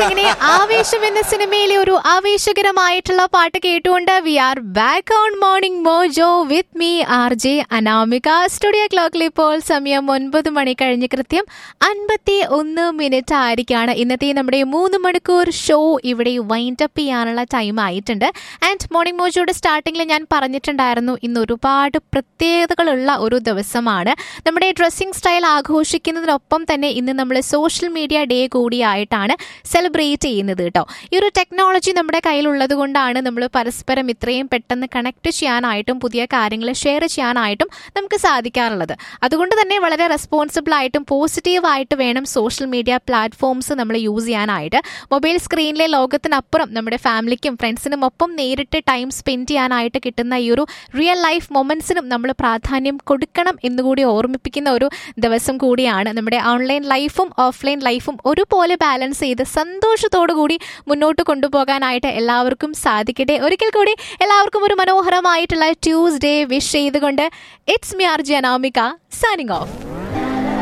ഇങ്ങനെ ആവേശം എന്ന സിനിമയിലെ ഒരു ആവേശകരമായിട്ടുള്ള പാട്ട് കേട്ടുകൊണ്ട് we are back on morning mojo with me R J Anamika studio ക്ലോക്കിൽ ഇപ്പോൾ സമയം ഒൻപത് മണി കഴിഞ്ഞ് കൃത്യം അൻപത്തി ഒന്ന് മിനിറ്റ് ആയിരിക്കാണ് ഇന്നത്തെ നമ്മുടെ മൂന്ന് മണിക്കൂർ ഷോ ഇവിടെ വൈൻഡ് അപ്പ് ചെയ്യാനുള്ള ടൈം ആയിട്ടുണ്ട് ആൻഡ് മോർണിംഗ് മോജോയുടെ സ്റ്റാർട്ടിങ്ങിൽ ഞാൻ പറഞ്ഞിട്ടുണ്ടായിരുന്നു ഇന്ന് ഒരുപാട് പ്രത്യേകതകളുള്ള ഒരു ദിവസമാണ് നമ്മുടെ ഡ്രസ്സിംഗ് സ്റ്റൈൽ ആഘോഷിക്കുന്നതിനൊപ്പം തന്നെ ഇന്ന് നമ്മൾ സോഷ്യൽ മീഡിയ ഡേ കൂടിയായിട്ടാണ് സെലിബ്രേറ്റ് ചെയ്യുന്നത് കേട്ടോ ഈ ഒരു ടെക്നോളജി നമ്മുടെ കയ്യിലുള്ളത് കൊണ്ടാണ് നമ്മൾ പരസ്പരം ഇത്രയും പെട്ടെന്ന് കണക്ട് ചെയ്യാനായിട്ടും പുതിയ കാര്യങ്ങൾ ഷെയർ ചെയ്യാനായിട്ടും നമുക്ക് സാധിക്കാറുള്ളത് അതുകൊണ്ട് തന്നെ വളരെ റെസ്പോൺസിബിൾ ആയിട്ടും പോസിറ്റീവ് ആയിട്ട് വേണം സോഷ്യൽ മീഡിയ പ്ലാറ്റ്ഫോംസ് നമ്മൾ യൂസ് ചെയ്യാനായിട്ട് മൊബൈൽ സ്ക്രീനിലെ ലോകത്തിനപ്പുറം നമ്മുടെ ഫാമിലിക്കും ഫ്രണ്ട്സിനും ഒപ്പം നേരിട്ട് ടൈം സ്പെൻഡ് ചെയ്യാനായിട്ട് കിട്ടുന്ന ഈ ഒരു റിയൽ ലൈഫ് മൊമെന്റ്സിനും നമ്മൾ പ്രാധാന്യം കൊടുക്കണം എന്നുകൂടി ഓർമ്മിപ്പിക്കുന്ന ഒരു ദിവസം കൂടിയാണ് നമ്മുടെ ഓൺലൈൻ ലൈഫും ഓഫ്ലൈൻ ലൈഫും ഒരുപോലെ ബാലൻസ് ചെയ്ത് സന്തോഷത്തോടു കൂടി മുന്നോട്ട് കൊണ്ടുപോകാനായിട്ട് എല്ലാവർക്കും സാധിക്കട്ടെ ഒരിക്കൽ കൂടി എല്ലാവർക്കും ഒരു മനോഹരമായിട്ടുള്ള ട്യൂസ്ഡേ വിഷ് ചെയ്തുകൊണ്ട് it's me R J Anamika signing of